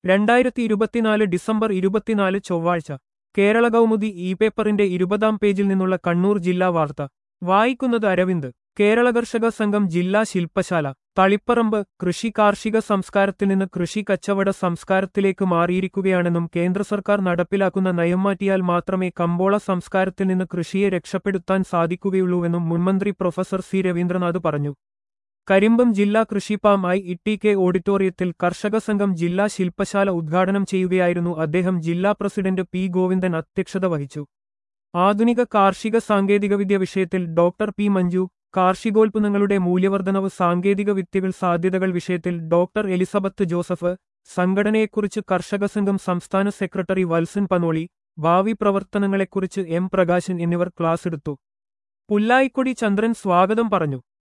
രണ്ടായിരത്തി ഇരുപത്തിനാല് ഡിസംബർ ഇരുപത്തിനാല് ചൊവ്വാഴ്ച കേരള കൗമുദി ഇ പേപ്പറിന്റെ ഇരുപതാം പേജിൽ നിന്നുള്ള കണ്ണൂർ ജില്ലാ വാർത്ത വായിക്കുന്നത് അരവിന്ദ് കേരള കർഷക സംഘം ജില്ലാ ശില്പശാല തളിപ്പറമ്പ് കൃഷി കാർഷിക സംസ്കാരത്തിൽ നിന്ന് കൃഷി കച്ചവട സംസ്കാരത്തിലേക്ക് മാറിയിരിക്കുകയാണെന്നും കേന്ദ്ര സർക്കാർ നടപ്പിലാക്കുന്ന നയം മാറ്റിയാൽ മാത്രമേ കമ്പോള സംസ്കാരത്തിൽ നിന്ന് കൃഷിയെ രക്ഷപ്പെടുത്താൻ സാധിക്കുകയുള്ളൂവെന്നും മുൻമന്ത്രി പ്രൊഫസർ സി രവീന്ദ്രനാഥ് പറഞ്ഞു കരിമ്പം ജില്ലാ കൃഷിപാം ഐ ഇ കെ ഓഡിറ്റോറിയത്തിൽ കർഷക സംഘം ജില്ലാ ശില്പശാല ഉദ്ഘാടനം ചെയ്യുകയായിരുന്നു അദ്ദേഹം ജില്ലാ പ്രസിഡന്റ് പി ഗോവിന്ദൻ അധ്യക്ഷത വഹിച്ചു ആധുനിക കാർഷിക സാങ്കേതികവിദ്യ വിഷയത്തിൽ ഡോക്ടർ പി മഞ്ജു കാർഷികോൽപ്പന്നങ്ങളുടെ മൂല്യവർദ്ധനവ് സാങ്കേതിക വിദ്യകൾ സാധ്യതകൾ വിഷയത്തിൽ ഡോക്ടർ എലിസബത്ത് ജോസഫ് സംഘടനയെക്കുറിച്ച് കർഷക സംഘം സംസ്ഥാന സെക്രട്ടറി വത്സൻ പനോളി ഭാവി പ്രവർത്തനങ്ങളെക്കുറിച്ച് എം പ്രകാശൻ എന്നിവർ ക്ലാസെടുത്തു പുല്ലായിക്കൊടി ചന്ദ്രൻ സ്വാഗതം പറഞ്ഞു